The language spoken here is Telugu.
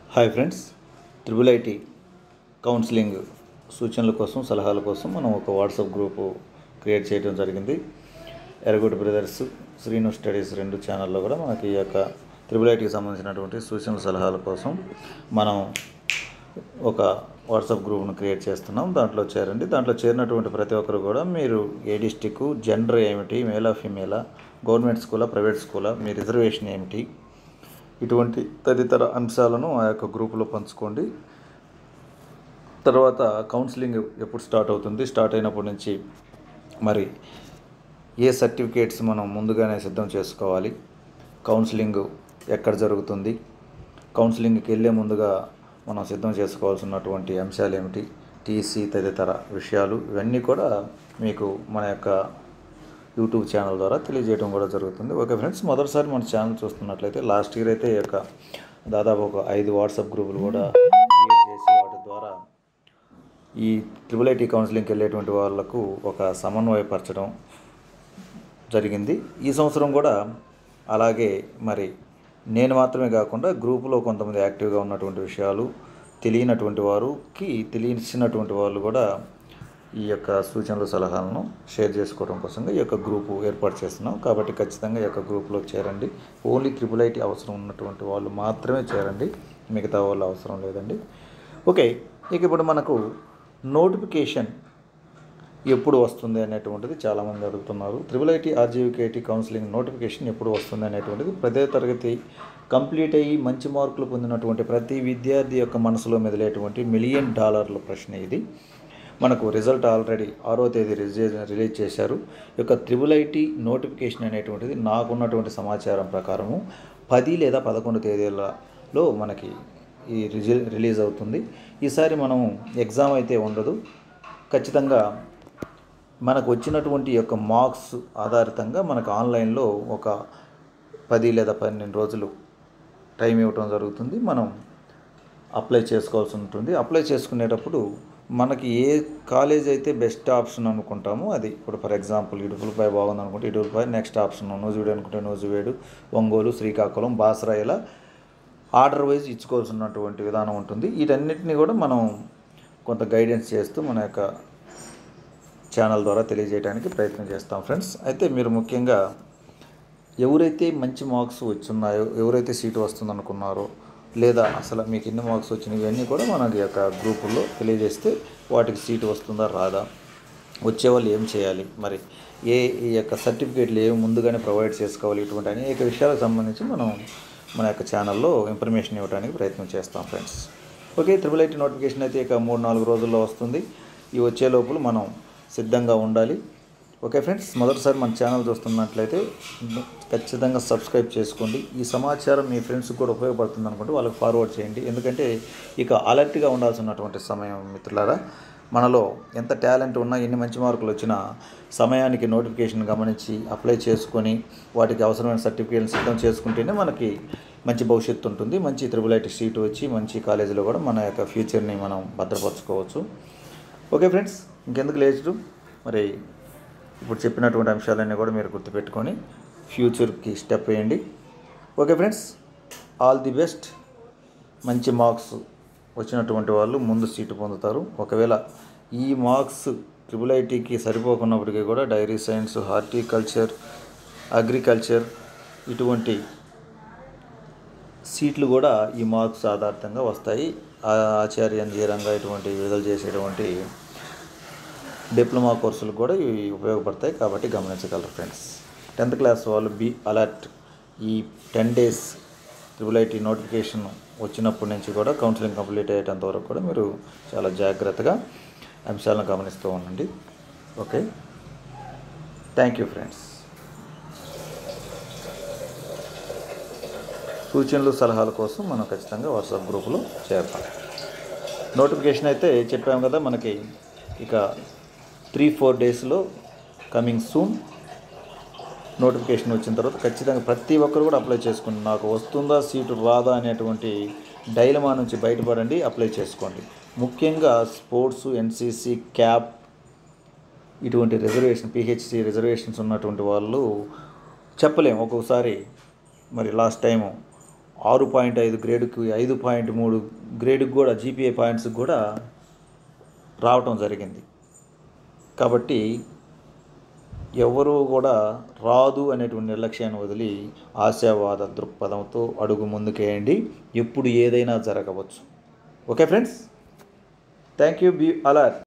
hi friends triple IT counselling సూచనల కోసం సలహాల కోసం మనం ఒక వాట్సాప్ గ్రూపు క్రియేట్ చేయడం జరిగింది ఎరగొడ్డి బ్రదర్స్ శ్రీను స్టడీస్ రెండు ఛానల్లో కూడా మనకి ఈ యొక్క త్రిబుల్ ఐటీకి సంబంధించినటువంటి సూచనల సలహాల కోసం మనం ఒక వాట్సాప్ గ్రూప్ను క్రియేట్ చేస్తున్నాం దాంట్లో చేరండి దాంట్లో చేరినటువంటి ప్రతి ఒక్కరు కూడా మీరు ఏ డిస్టిక్ జెండర్ ఏమిటి మేలా ఫీమేలా గవర్నమెంట్ స్కూలా ప్రైవేట్ స్కూలా మీ రిజర్వేషన్ ఏమిటి ఇటువంటి తదితర అంశాలను ఆ యొక్క గ్రూపులో పంచుకోండి తర్వాత కౌన్సిలింగ్ ఎప్పుడు స్టార్ట్ అవుతుంది స్టార్ట్ అయినప్పటి నుంచి మరి ఏ సర్టిఫికేట్స్ మనం ముందుగానే సిద్ధం చేసుకోవాలి కౌన్సిలింగ్ ఎక్కడ జరుగుతుంది కౌన్సిలింగ్కి వెళ్ళే ముందుగా మనం సిద్ధం చేసుకోవాల్సినటువంటి అంశాలు ఏమిటి టీసీ తదితర విషయాలు ఇవన్నీ కూడా మీకు మన యొక్క యూట్యూబ్ ఛానల్ ద్వారా తెలియజేయడం కూడా జరుగుతుంది ఓకే ఫ్రెండ్స్ మొదటిసారి మన ఛానల్ చూస్తున్నట్లయితే లాస్ట్ ఇయర్ అయితే ఈ యొక్క దాదాపు ఒక ఐదు వాట్సాప్ గ్రూపులు కూడా క్రియేట్ చేసి వాటి ద్వారా ఈ ట్రిపుల్ ఐటీ కౌన్సిలింగ్కి వెళ్ళేటువంటి వాళ్ళకు ఒక సమన్వయపరచడం జరిగింది ఈ సంవత్సరం కూడా అలాగే మరి నేను మాత్రమే కాకుండా గ్రూపులో కొంతమంది యాక్టివ్గా ఉన్నటువంటి విషయాలు తెలియనటువంటి వారుకి తెలిసినటువంటి వాళ్ళు కూడా ఈ యొక్క సూచనలు సలహాలను షేర్ చేసుకోవడం కోసంగా ఈ యొక్క గ్రూపు ఏర్పాటు చేస్తున్నాం కాబట్టి ఖచ్చితంగా ఈ యొక్క గ్రూప్లో చేరండి ఓన్లీ ట్రిపుల్ ఐటీ అవసరం ఉన్నటువంటి వాళ్ళు మాత్రమే చేరండి మిగతా వాళ్ళు అవసరం లేదండి ఓకే ఇక ఇప్పుడు మనకు నోటిఫికేషన్ ఎప్పుడు వస్తుంది అనేటువంటిది చాలామంది అడుగుతున్నారు triple IT RGUKT counselling notification ఎప్పుడు వస్తుంది అనేటువంటిది ప్రతి తరగతి కంప్లీట్ అయ్యి మంచి మార్కులు పొందినటువంటి ప్రతి విద్యార్థి యొక్క మనసులో మెదిలేటువంటి మిలియన్ డాలర్ల ప్రశ్న ఇది మనకు రిజల్ట్ ఆల్రెడీ ఆరో తేదీ రిలీజ్ రిలీజ్ చేశారు ఈ యొక్క త్రిబుల్ ఐటీ నోటిఫికేషన్ అనేటువంటిది నాకున్నటువంటి సమాచారం ప్రకారము పది లేదా పదకొండు తేదీలలో మనకి ఈ రిజి రిలీజ్ అవుతుంది ఈసారి మనం ఎగ్జామ్ అయితే ఉండదు ఖచ్చితంగా మనకు వచ్చినటువంటి యొక్క మార్క్స్ ఆధారితంగా మనకు ఆన్లైన్లో ఒక పది లేదా పన్నెండు రోజులు టైం ఇవ్వటం జరుగుతుంది మనం అప్లై చేసుకోవాల్సి ఉంటుంది అప్లై చేసుకునేటప్పుడు మనకి ఏ కాలేజ్ అయితే బెస్ట్ ఆప్షన్ అనుకుంటామో అది ఇప్పుడు ఫర్ ఎగ్జాంపుల్ ఇడుపులపై బాగుంది అనుకుంటే ఇడుపులపై నెక్స్ట్ ఆప్షన్ నూజివేడు అనుకుంటే నూజివేడు ఒంగోలు శ్రీకాకుళం బాసరా ఇలా ఆర్డర్ వైజ్ ఇచ్చుకోవాల్సినటువంటి విధానం ఉంటుంది వీటన్నిటిని కూడా మనం కొంత గైడెన్స్ చేస్తూ మన యొక్క ఛానల్ ద్వారా తెలియజేయడానికి ప్రయత్నం చేస్తాం ఫ్రెండ్స్ అయితే మీరు ముఖ్యంగా ఎవరైతే మంచి మార్క్స్ వచ్చున్నాయో ఎవరైతే సీటు వస్తుందనుకున్నారో లేదా అసలు మీకు ఎన్ని మార్క్స్ వచ్చినాయి ఇవన్నీ కూడా మనకి యొక్క గ్రూపుల్లో తెలియజేస్తే వాటికి సీటు వస్తుందా రాదా వచ్చే వాళ్ళు ఏం చేయాలి మరి ఏ ఈ యొక్క సర్టిఫికేట్లు ఏమి ముందుగానే ప్రొవైడ్ చేసుకోవాలి ఇటువంటి అనేక విషయాలకు సంబంధించి మనం మన యొక్క ఛానల్లో ఇన్ఫర్మేషన్ ఇవ్వడానికి ప్రయత్నం చేస్తాం friends okay triple IT notification అయితే ఇక మూడు నాలుగు రోజుల్లో వస్తుంది ఈ వచ్చే లోపల మనం సిద్ధంగా ఉండాలి ఓకే ఫ్రెండ్స్ మొదటిసారి మన ఛానల్ చూస్తున్నట్లయితే ఖచ్చితంగా సబ్స్క్రైబ్ చేసుకోండి ఈ సమాచారం మీ ఫ్రెండ్స్కి కూడా ఉపయోగపడుతుంది అనుకుంటే వాళ్ళకి ఫార్వర్డ్ చేయండి ఎందుకంటే ఇక అలర్ట్గా ఉండాల్సినటువంటి సమయం మిత్రులారా మనలో ఎంత టాలెంట్ ఉన్నా ఎన్ని మంచి మార్కులు వచ్చినా సమయానికి నోటిఫికేషన్ గమనించి అప్లై చేసుకొని వాటికి అవసరమైన సర్టిఫికేట్లు సిద్ధం చేసుకుంటేనే మనకి మంచి భవిష్యత్తు ఉంటుంది మంచి త్రిబుల్ ఐటీ సీటు వచ్చి మంచి కాలేజీలో కూడా మన యొక్క ఫ్యూచర్ని మనం భద్రపరచుకోవచ్చు ఓకే ఫ్రెండ్స్ ఇంకెందుకు లేచు మరి ఇప్పుడు చెప్పినటువంటి అంశాలన్నీ కూడా మీరు గుర్తుపెట్టుకొని ఫ్యూచర్కి స్టెప్ వేయండి okay friends all the best మంచి మార్క్స్ వచ్చినటువంటి వాళ్ళు ముందు సీటు పొందుతారు ఒకవేళ ఈ మార్క్స్ ట్రిపుల్ ఐటీకి సరిపోకున్నప్పటికీ కూడా డైరీ సైన్స్ హార్టికల్చర్ అగ్రికల్చర్ ఇటువంటి సీట్లు కూడా ఈ మార్క్స్ ఆధారితంగా వస్తాయి ఆచార్య జీరంగా ఇటువంటి విడుదల చేసేటువంటి డిప్లొమా కోర్సులు కూడా ఇవి ఉపయోగపడతాయి కాబట్టి గమనించగలరు ఫ్రెండ్స్ టెన్త్ క్లాస్ వాళ్ళు బీ అలర్ట్ ఈ ten days triple IT notification వచ్చినప్పటి నుంచి కూడా కౌన్సిలింగ్ కంప్లీట్ అయ్యేటంత వరకు కూడా మీరు చాలా జాగ్రత్తగా అంశాలను గమనిస్తూ ఉండండి ఓకే థ్యాంక్ యూ ఫ్రెండ్స్ సూచనలు సలహాల కోసం మనం ఖచ్చితంగా వాట్సాప్ గ్రూపులో చేరతాం నోటిఫికేషన్ అయితే చెప్పాము కదా మనకి ఇక త్రీ ఫోర్ డేస్లో కమింగ్ సూన్ నోటిఫికేషన్ వచ్చిన తర్వాత ఖచ్చితంగా ప్రతి ఒక్కరు కూడా అప్లై చేసుకోండి నాకు వస్తుందా సీటు రాదా అనేటువంటి డైలమా నుంచి బయటపడండి అప్లై చేసుకోండి ముఖ్యంగా స్పోర్ట్స్ ఎన్సీసీ క్యాప్ ఇటువంటి రిజర్వేషన్ పిహెచ్సి రిజర్వేషన్స్ ఉన్నటువంటి వాళ్ళు చెప్పలేము ఒక్కొక్కసారి మరి లాస్ట్ టైము ఆరు పాయింట్ ఐదు గ్రేడ్కి ఐదు పాయింట్ మూడు గ్రేడ్కి కూడా జీపీఏ పాయింట్స్కి కూడా రావటం జరిగింది కాబట్టి ఎవరు కూడా రాదు అనేటువంటి నిర్లక్ష్యాన్ని వదిలి ఆశావాద దృక్పథంతో అడుగు ముందుకేయండి ఎప్పుడు ఏదైనా జరగవచ్చు okay friends thank you be alert